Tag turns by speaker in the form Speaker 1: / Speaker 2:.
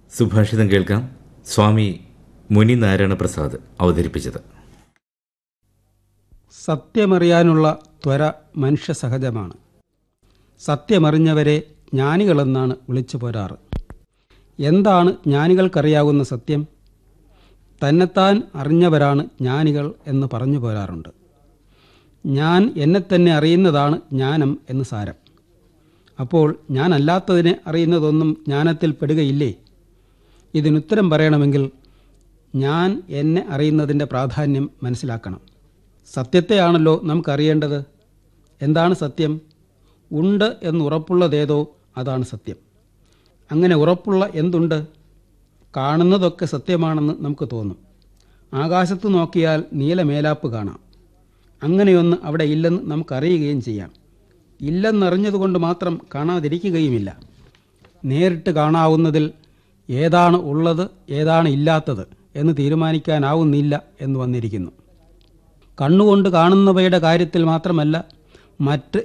Speaker 1: സുഭാഷിതം കേൾക്കാം സ്വാമി മുനി നാരായണ പ്രസാദ് അവതരിപ്പിച്ചത്
Speaker 2: സത്യമറിയാനുള്ള ത്വര മനുഷ്യ സഹജമാണ് സത്യമറിഞ്ഞവരെ ജ്ഞാനികളെന്നാണ് വിളിച്ചു പോരാറ് എന്താണ് ജ്ഞാനികൾക്കറിയാവുന്ന സത്യം തന്നെത്താൻ അറിഞ്ഞവരാണ് ജ്ഞാനികൾ എന്ന് പറഞ്ഞു പോരാറുണ്ട് ഞാൻ എന്നെ തന്നെ അറിയുന്നതാണ് ജ്ഞാനം എന്ന് സാരം അപ്പോൾ ഞാൻ അല്ലാത്തതിനെ അറിയുന്നതൊന്നും ജ്ഞാനത്തിൽ പെടുകയില്ലേ ഇതിനുത്തരം പറയണമെങ്കിൽ ഞാൻ എന്നെ അറിയുന്നതിൻ്റെ പ്രാധാന്യം മനസ്സിലാക്കണം സത്യത്തെയാണല്ലോ നമുക്കറിയേണ്ടത് എന്താണ് സത്യം ഉണ്ട് എന്ന് ഉറപ്പുള്ളതേതോ അതാണ് സത്യം അങ്ങനെ ഉറപ്പുള്ള എന്തുണ്ട് കാണുന്നതൊക്കെ സത്യമാണെന്ന് നമുക്ക് തോന്നും ആകാശത്ത് നോക്കിയാൽ നീലമേലാപ്പ് കാണാം അങ്ങനെയൊന്ന് അവിടെ ഇല്ലെന്ന് നമുക്കറിയുകയും ചെയ്യാം ഇല്ലെന്നറിഞ്ഞതുകൊണ്ട് മാത്രം കാണാതിരിക്കുകയുമില്ല നേരിട്ട് കാണാവുന്നതിൽ ഏതാണ് ഉള്ളത് ഏതാണ് ഇല്ലാത്തത് എന്ന് തീരുമാനിക്കാനാവുന്നില്ല എന്ന് വന്നിരിക്കുന്നു കണ്ണുകൊണ്ട് കാണുന്നവയുടെ കാര്യത്തിൽ മാത്രമല്ല മറ്റ്